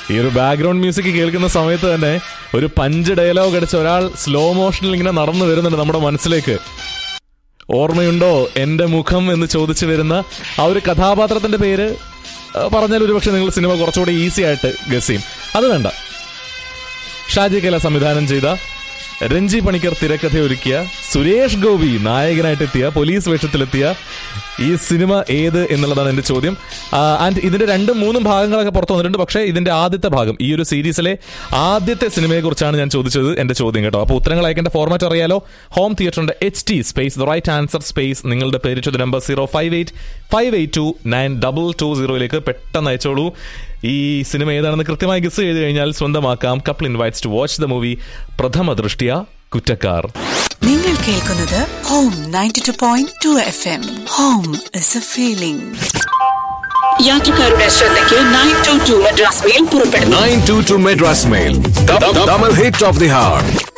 ഈ ഒരു background music കേൾക്കുന്ന സമയത്ത് തന്നെ ഒരു പഞ്ച് ഡയലോഗ് അടിച്ച ഒരാൾ സ്ലോ മോഷനിൽ ഇങ്ങനെ നടന്നു വരുന്നുണ്ട് നമ്മുടെ മനസ്സിലേക്ക് ഓർമ്മയുണ്ടോ എന്റെ മുഖം എന്ന് ചോദിച്ചു വരുന്ന ആ ഒരു കഥാപാത്രത്തിന്റെ പേര് ആ, പറഞ്ഞാൽ ഒരുപക്ഷെ നിങ്ങൾ സിനിമ കുറച്ചുകൂടി ഈസി ആയിട്ട് ഗസ് ചെയ്യും അത് വേണ്ട ഷാജി കല സംവിധാനം ചെയ്ത രഞ്ജി പണിക്കർ തിരക്കഥ ഒരുക്കിയ സുരേഷ് ഗോപി നായകനായിട്ടെത്തിയ പോലീസ് വേഷത്തിലെത്തിയ ഈ സിനിമ ഏത് എന്നുള്ളതാണ് എന്റെ ചോദ്യം ആൻഡ് ഇതിന്റെ രണ്ടും മൂന്നും ഭാഗങ്ങളൊക്കെ പുറത്തു വന്നിട്ടുണ്ട് പക്ഷേ ഇതിന്റെ ആദ്യത്തെ ഭാഗം ഈ ഒരു സീരീസിലെ ആദ്യത്തെ സിനിമയെ കുറിച്ചാണ് ഞാൻ ചോദിച്ചത് എന്റെ ചോദ്യം കേട്ടോ അപ്പോൾ ഉത്തരങ്ങൾ അയക്കേണ്ട ഫോർമാറ്റ് അറിയാലോ ഹോം തിയേറ്ററിന്റെ H T space the right answer space നിങ്ങളുടെ പേര് to number zero five eight five eight two nine double two സീറോയിലേക്ക് പെട്ടെന്ന് അയച്ചോളൂ ഈ സിനിമ ഏതാണെന്ന് കൃത്യമായി ഗസ് ചെയ്ത് കഴിഞ്ഞാൽ സ്വന്തമാക്കാം couple invites to watch the movie പ്രഥമ ദൃഷ്ടിയ കുറ്റക്കാർ നിങ്ങൾ കേൾക്കുന്നത് home ninety two point two F M home is a feeling യാത്രക്കാരുടെ ശ്രദ്ധയ്ക്ക് nine two two Madras mail പുറപ്പെടുന്നു 922 Madras Mail. The, the double hit of the hour.